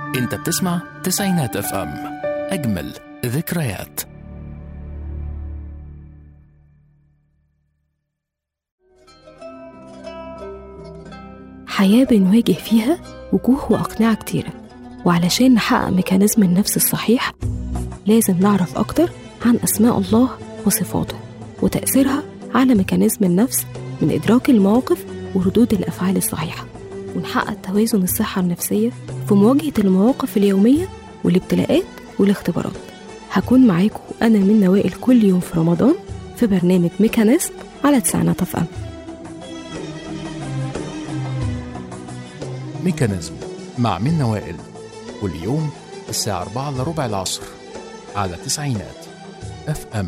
انت بتسمع تسعينات اف ام اجمل ذكريات حياة بنواجه فيها وجوه وأقنعة كتيرة وعلشان نحقق ميكانيزم النفس الصحيح لازم نعرف أكتر عن أسماء الله وصفاته وتأثيرها على ميكانيزم النفس من إدراك المواقف وردود الأفعال الصحيحة ونحقق توازن الصحة النفسية في مواجهة المواقف اليومية والابتلاءات والاختبارات هكون معاكم أنا من نوائل كل يوم في رمضان في برنامج ميكانيزم على تسعينات اف ام ميكانيزم مع منى وائل كل يوم الساعة 4 إلا ربع العصر على تسعينات اف ام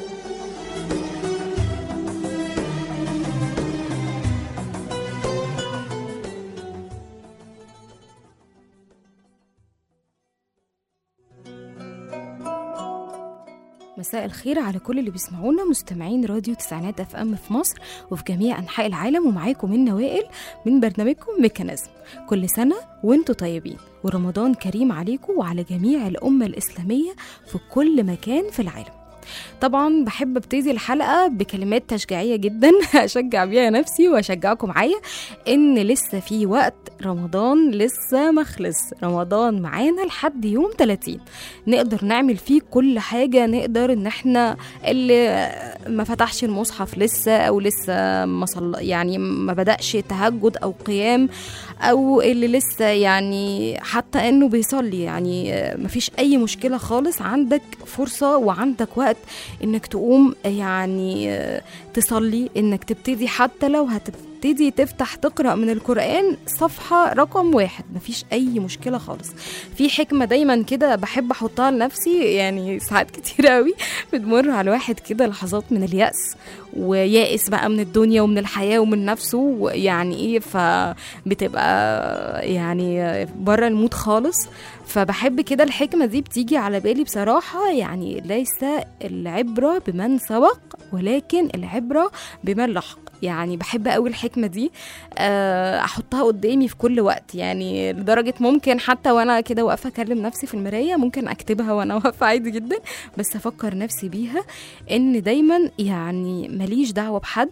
مساء الخير على كل اللي بيسمعونا مستمعين راديو تسعينات اف ام في مصر وفي جميع انحاء العالم ومعاكم من نوائل من برنامجكم ميكانيزم كل سنه وانتم طيبين ورمضان كريم عليكم وعلى جميع الامه الاسلاميه في كل مكان في العالم طبعا بحب ابتدي الحلقه بكلمات تشجيعيه جدا اشجع بيها نفسي واشجعكم معايا ان لسه في وقت رمضان لسه ما خلص رمضان معانا لحد يوم 30 نقدر نعمل فيه كل حاجه نقدر ان احنا اللي ما فتحش المصحف لسه او لسه ما صل... يعني ما بدأش تهجد او قيام او اللي لسه يعني حتى انه بيصلي يعني مفيش اي مشكله خالص عندك فرصه وعندك وقت انك تقوم يعني تصلي انك تبتدي حتى لو هتبتدي تفتح تقرا من القران صفحه رقم واحد مفيش اي مشكله خالص في حكمه دايما كده بحب احطها لنفسي يعني ساعات كتير قوي بتمر على الواحد كده لحظات من اليأس ويائس بقى من الدنيا ومن الحياه ومن نفسه يعني ايه فبتبقى يعني بره المود خالص فبحب كده الحكمه دي بتيجي على بالي بصراحه يعني ليس العبره بمن سبق ولكن العبره بمن لحق يعني بحب قوي الحكمه دي احطها قدامي في كل وقت يعني لدرجه ممكن حتى وانا كده واقفه اكلم نفسي في المرايه ممكن اكتبها وانا واقفه عادي جدا بس افكر نفسي بيها ان دايما يعني ماليش دعوه بحد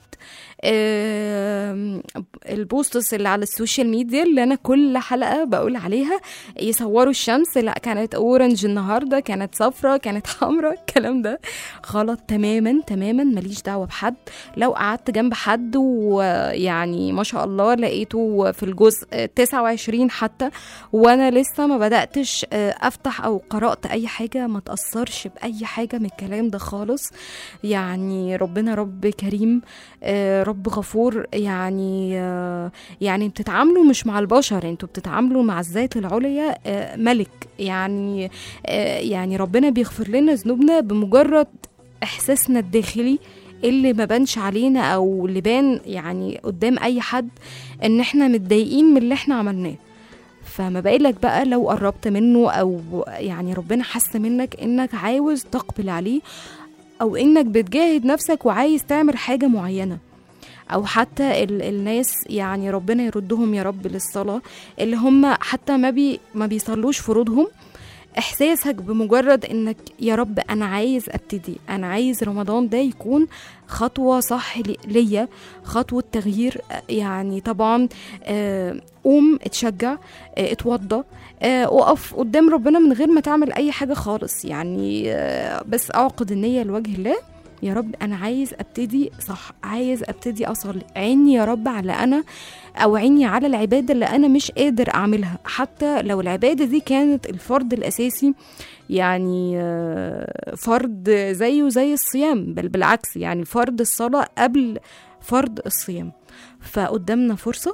البوستس اللي على السوشيال ميديا اللي انا كل حلقه بقول عليها يصوروا الشمس لا كانت اورنج النهارده كانت صفرة كانت حمراء الكلام ده غلط تماما تماما ماليش دعوه بحد لو قعدت جنب حد ويعني ما شاء الله لقيته في الجزء 29 حتى وانا لسه ما بداتش افتح او قرات اي حاجه ما تاثرش باي حاجه من الكلام ده خالص يعني ربنا رب كريم رب غفور يعني يعني بتتعاملوا مش مع البشر انتوا بتتعاملوا مع الذات العليا ملك يعني يعني ربنا بيغفر لنا ذنوبنا بمجرد احساسنا الداخلي اللي ما بانش علينا او اللي بان يعني قدام اي حد ان احنا متضايقين من اللي احنا عملناه فما بالك بقى لو قربت منه او يعني ربنا حس منك انك عاوز تقبل عليه او انك بتجاهد نفسك وعايز تعمل حاجه معينه او حتى ال الناس يعني ربنا يردهم يا رب للصلاه اللي هم حتى ما بي ما بيصلوش فروضهم احساسك بمجرد انك يا رب انا عايز ابتدي انا عايز رمضان ده يكون خطوه صح ليا خطوه تغيير يعني طبعا قوم اتشجع اتوضى اقف قدام ربنا من غير ما تعمل اي حاجه خالص يعني بس اعقد النيه لوجه الله يا رب انا عايز ابتدي صح عايز ابتدي اصلي عيني يا رب على انا او عيني على العباده اللي انا مش قادر اعملها حتى لو العباده دي كانت الفرض الاساسي يعني فرض زيه زي الصيام بل بالعكس يعني فرض الصلاه قبل فرض الصيام فقدامنا فرصه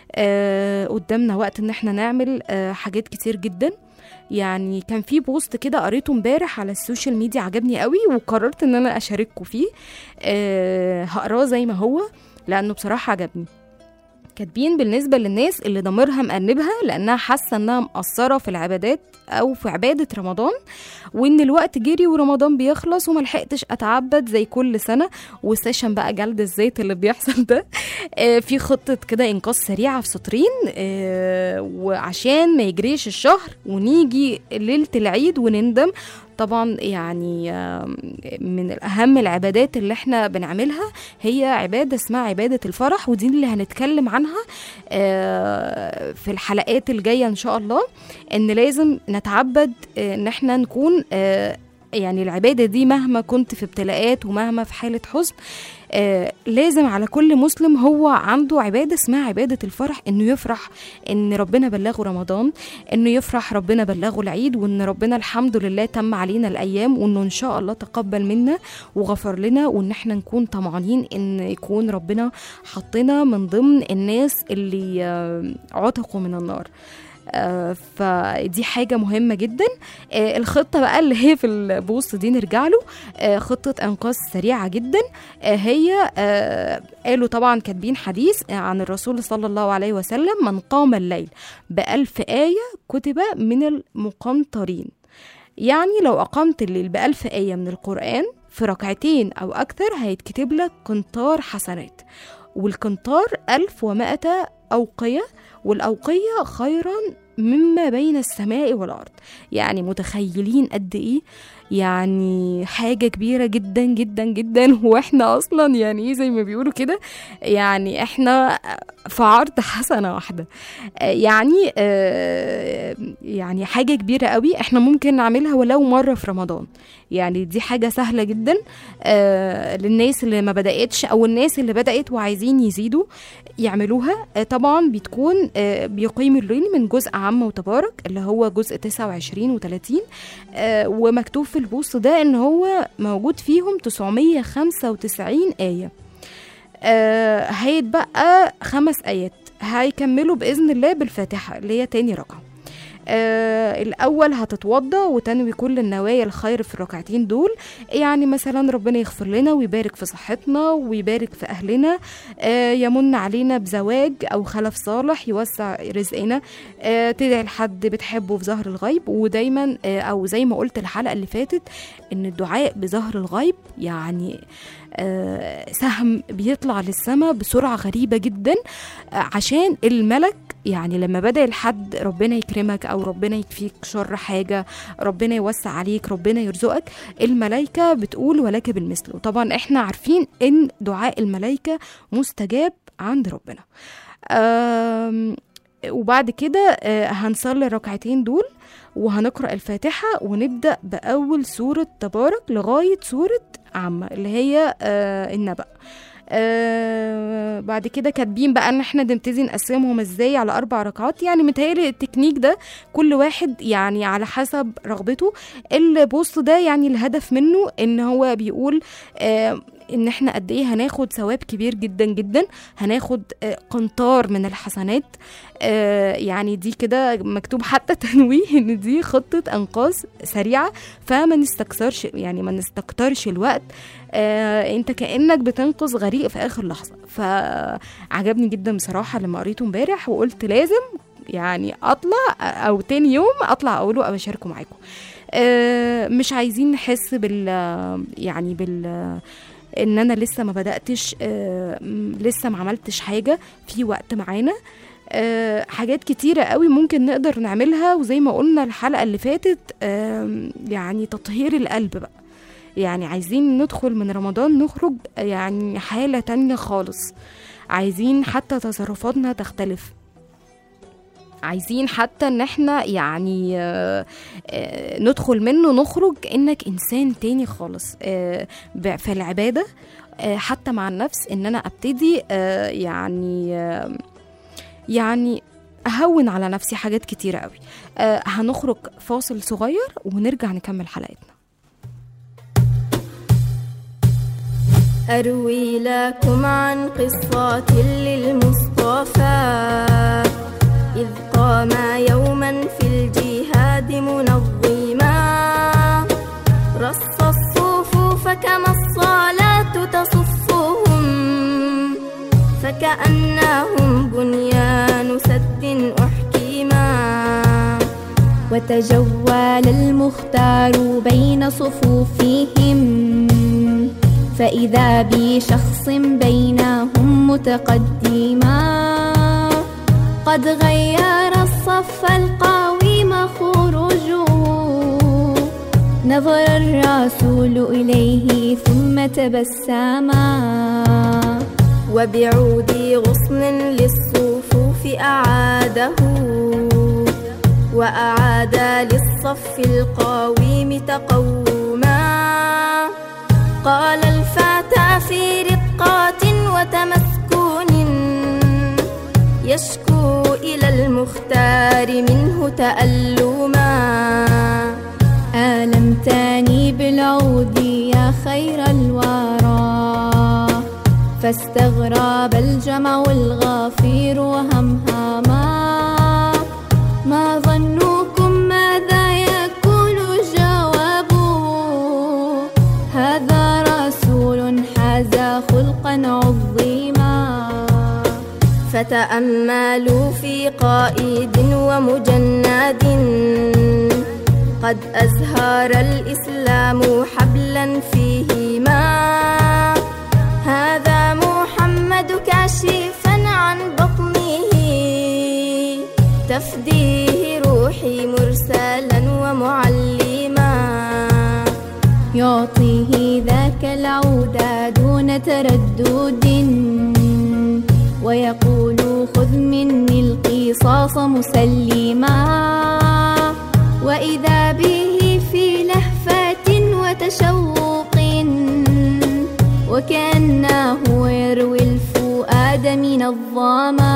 قدامنا وقت ان احنا نعمل حاجات كتير جدا يعني كان في بوست كده قريته امبارح على السوشيال ميديا عجبني قوي وقررت ان انا اشارككم فيه أه هقراه زي ما هو لانه بصراحه عجبني كاتبين بالنسبة للناس اللي ضميرها مأنبها لأنها حاسة إنها مقصرة في العبادات أو في عبادة رمضان وإن الوقت جري ورمضان بيخلص وملحقتش أتعبد زي كل سنة وسيشن بقى جلد الزيت اللي بيحصل ده آه، في خطة كده إنقاذ سريعة في سطرين آه، وعشان ما يجريش الشهر ونيجي ليلة العيد ونندم طبعا يعني آم، من أهم العبادات اللي احنا بنعملها هي عبادة اسمها عبادة الفرح ودي اللي هنتكلم عنها آه، في الحلقات الجاية إن شاء الله إن لازم نتعبد آه، إن احنا نكون آه، يعني العبادة دي مهما كنت في ابتلاءات ومهما في حالة حزن آه لازم على كل مسلم هو عنده عبادة اسمها عبادة الفرح انه يفرح ان ربنا بلغه رمضان انه يفرح ربنا بلغه العيد وان ربنا الحمد لله تم علينا الايام وانه ان شاء الله تقبل منا وغفر لنا وان احنا نكون طمعانين ان يكون ربنا حطنا من ضمن الناس اللي آه، عتقوا من النار آه، فدي حاجة مهمة جدا آه، الخطة بقى اللي هي في البوست دي نرجع له آه، خطة إنقاذ سريعة جدا آه، هي آه، قالوا طبعا كاتبين حديث عن الرسول صلى الله عليه وسلم من قام الليل بألف آية كتب من المقنطرين يعني لو أقمت الليل بألف آية من القرآن في ركعتين أو أكثر هيتكتب لك قنطار حسنات والقنطار ألف ومائة أوقية والأوقية خيرا مما بين السماء والأرض يعني متخيلين قد إيه يعني حاجة كبيرة جدا جدا جدا واحنا أصلا يعني إيه زي ما بيقولوا كده يعني احنا في عرض حسنة واحدة آه، يعني آه، يعني حاجة كبيرة قوي احنا ممكن نعملها ولو مرة في رمضان يعني دي حاجة سهلة جدا آه، للناس اللي ما بدأتش أو الناس اللي بدأت وعايزين يزيدوا يعملوها آه، طبعا بتكون آه، بيقيم الليل من جزء عام وتبارك اللي هو جزء 29 و30 ومكتوب في البوست ده ان هو موجود فيهم 995 آية آه، هيتبقى خمس آيات هيكملوا بإذن الله بالفاتحة اللي هي تاني ركعة آه الأول هتتوضى وتنوي كل النوايا الخير في الركعتين دول يعني مثلا ربنا يغفر لنا ويبارك في صحتنا ويبارك في أهلنا آه يمن علينا بزواج أو خلف صالح يوسع رزقنا آه تدعي لحد بتحبه في ظهر الغيب ودايما آه أو زي ما قلت الحلقة اللي فاتت إن الدعاء بظهر الغيب يعني آه سهم بيطلع للسماء بسرعة غريبة جدا آه عشان الملك يعني لما بدأ لحد ربنا يكرمك أو ربنا يكفيك شر حاجة ربنا يوسع عليك ربنا يرزقك الملائكة بتقول ولك بالمثل وطبعا احنا عارفين ان دعاء الملائكة مستجاب عند ربنا آم، وبعد كده آه، هنصلي الركعتين دول وهنقرأ الفاتحة ونبدأ بأول سورة تبارك لغاية سورة عامة اللي هي آه، النبأ آه بعد كده كاتبين بقى ان احنا نبتدي نقسمهم ازاي على اربع ركعات يعني متهيألي التكنيك ده كل واحد يعني على حسب رغبته البوست ده يعني الهدف منه ان هو بيقول آه ان احنا قد ايه هناخد ثواب كبير جدا جدا هناخد آه، قنطار من الحسنات آه، يعني دي كده مكتوب حتى تنويه ان دي خطة انقاذ سريعة فما نستكثرش يعني ما نستكترش الوقت آه، انت كانك بتنقذ غريق في اخر لحظة فعجبني جدا بصراحة لما قريته امبارح وقلت لازم يعني اطلع او تاني يوم اطلع اقوله او اشاركه معاكم آه، مش عايزين نحس بال يعني بال ان انا لسه ما بداتش آه، م- لسه ما عملتش حاجه في وقت معانا آه، حاجات كتيرة قوي ممكن نقدر نعملها وزي ما قلنا الحلقة اللي فاتت آم، يعني تطهير القلب بقى يعني عايزين ندخل من رمضان نخرج يعني حالة تانية خالص عايزين حتى تصرفاتنا تختلف عايزين حتى ان احنا يعني آه، آه، ندخل منه نخرج انك انسان تاني خالص آه، ب- في العبادة آه، حتى مع النفس ان انا ابتدي آه، يعني آه، يعني اهون على نفسي حاجات كتيرة قوي آه، هنخرج فاصل صغير ونرجع نكمل حلقتنا أروي لكم عن قصة للمصطفى إذ قام يوما في الجهاد منظما رص الصفوف كما الصلاة تصفهم فكأنهم بنيان فتجول المختار بين صفوفهم فإذا بشخص بينهم متقدما قد غير الصف القويم خروجه نظر الرسول إليه ثم تبسما وبعود غصن للصفوف أعاده وأعاد للصف القويم تقوما قال الفتى في رقات وتمسكون يشكو إلى المختار منه تألما آلمتني بالعود يا خير الورى فاستغرب الجمع الغفير وهمهما ما ظنكم ماذا يكون جوابه هذا رسول حاز خلقا عظيما فتأملوا في قائد ومجند قد أزهر الإسلام حبلا فيهما هذا محمد كاشفا عن بطنه تفديه روحي مرسلا ومعلما يعطيه ذاك العود دون تردد ويقول خذ مني القصاص مسلما وإذا به في لهفة وتشوق وكأنه يروي الفؤاد من الظما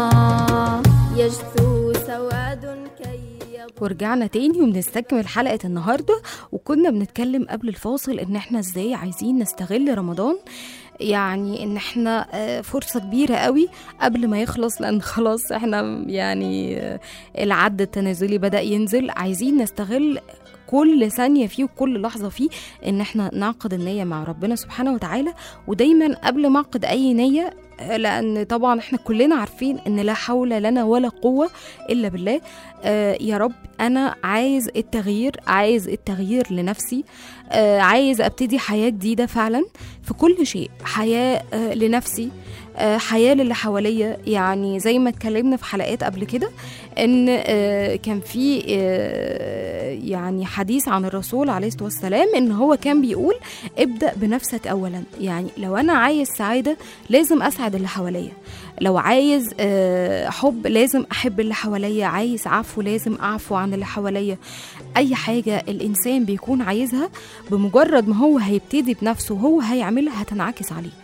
يجثو سواد كي يض- ورجعنا تاني وبنستكمل حلقة النهاردة وكنا بنتكلم قبل الفاصل ان احنا ازاي عايزين نستغل رمضان يعني ان احنا آه، فرصة كبيرة قوي قبل ما يخلص لان خلاص احنا يعني آه، العد التنازلي بدأ ينزل عايزين نستغل كل ثانية فيه وكل لحظة فيه إن إحنا نعقد النية مع ربنا سبحانه وتعالى ودايما قبل ما أعقد أي نية آه، لأن طبعا إحنا كلنا عارفين إن لا حول لنا ولا قوة إلا بالله آه يا رب أنا عايز التغيير عايز التغيير لنفسي آه عايز أبتدي حياة جديدة فعلا في كل شيء حياة آه لنفسي آه حياة للي حواليا يعني زي ما اتكلمنا في حلقات قبل كده ان آه كان في آه يعني حديث عن الرسول عليه الصلاة والسلام ان هو كان بيقول ابدأ بنفسك اولا يعني لو انا عايز سعادة لازم اسعد اللي حواليا لو عايز آه، حب لازم احب اللي حواليا عايز عفو لازم اعفو عن اللي حواليا اي حاجه الانسان بيكون عايزها بمجرد ما هو هيبتدي بنفسه وهو هيعملها هتنعكس عليه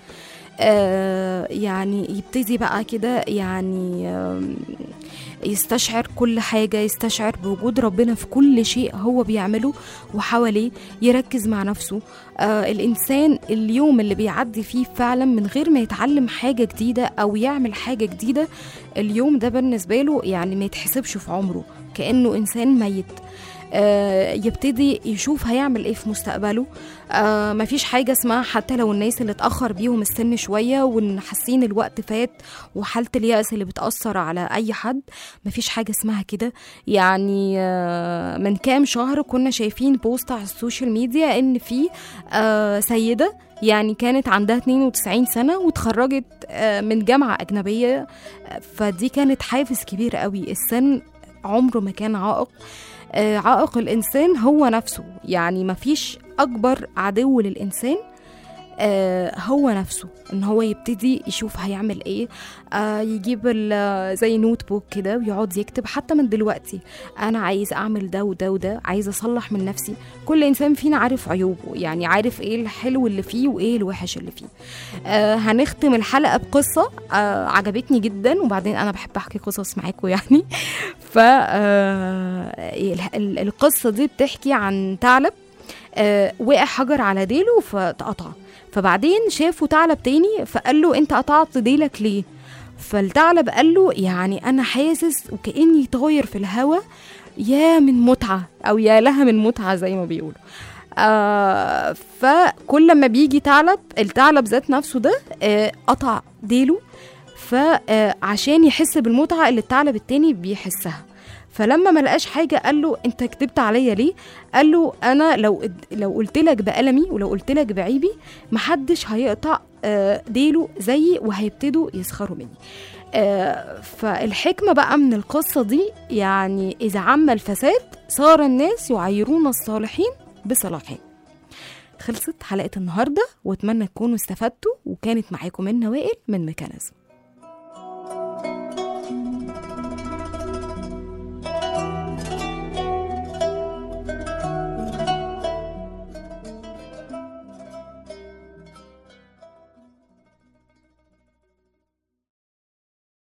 آه يعني يبتدي بقى كده يعني آم، يستشعر كل حاجة يستشعر بوجود ربنا في كل شيء هو بيعمله وحواليه يركز مع نفسه آه الإنسان اليوم اللي بيعدي فيه فعلا من غير ما يتعلم حاجة جديدة أو يعمل حاجة جديدة اليوم ده بالنسبة له يعني ما يتحسبش في عمره كأنه إنسان ميت آه، يبتدي يشوف هيعمل ايه في مستقبله آه مفيش حاجة اسمها حتى لو الناس اللي اتأخر بيهم السن شوية وان حاسين الوقت فات وحالة اليأس اللي بتأثر على أي حد مفيش حاجة اسمها كده يعني آه من كام شهر كنا شايفين بوست على السوشيال ميديا ان في آه سيدة يعني كانت عندها 92 سنة وتخرجت آه من جامعة أجنبية آه، فدي كانت حافز كبير قوي السن عمره ما كان عائق آه، عائق الإنسان هو نفسه يعني مفيش أكبر عدو للإنسان آه، هو نفسه ان هو يبتدي يشوف هيعمل ايه آه يجيب ال- زي نوت بوك كده ويقعد يكتب حتى من دلوقتي انا عايز اعمل ده وده وده عايز اصلح من نفسي كل انسان فينا عارف عيوبه يعني عارف ايه الحلو اللي فيه وايه الوحش اللي فيه آه هنختم الحلقه بقصه آه عجبتني جدا وبعدين انا بحب احكي قصص معاكم يعني ف آه، ال- ال- القصه دي بتحكي عن ثعلب آه، وقع حجر على ديله فاتقطع فبعدين شافوا ثعلب تاني فقال له انت قطعت ديلك ليه فالثعلب قال له يعني انا حاسس وكاني طاير في الهوا يا من متعه او يا لها من متعه زي ما بيقولوا آه فكل ما بيجي ثعلب الثعلب ذات نفسه ده آه قطع ديله فعشان يحس بالمتعه اللي الثعلب التاني بيحسها فلما ما لقاش حاجه قال له انت كدبت عليا ليه قال له انا لو لو قلت لك بألمي ولو قلت لك بعيبي محدش هيقطع آه، ديله زيي وهيبتدوا يسخروا مني آه، فالحكمة بقى من القصة دي يعني إذا عم الفساد صار الناس يعيرون الصالحين بصلاحهم خلصت حلقة النهاردة واتمنى تكونوا استفدتوا وكانت معاكم من نوائل من ميكانيزم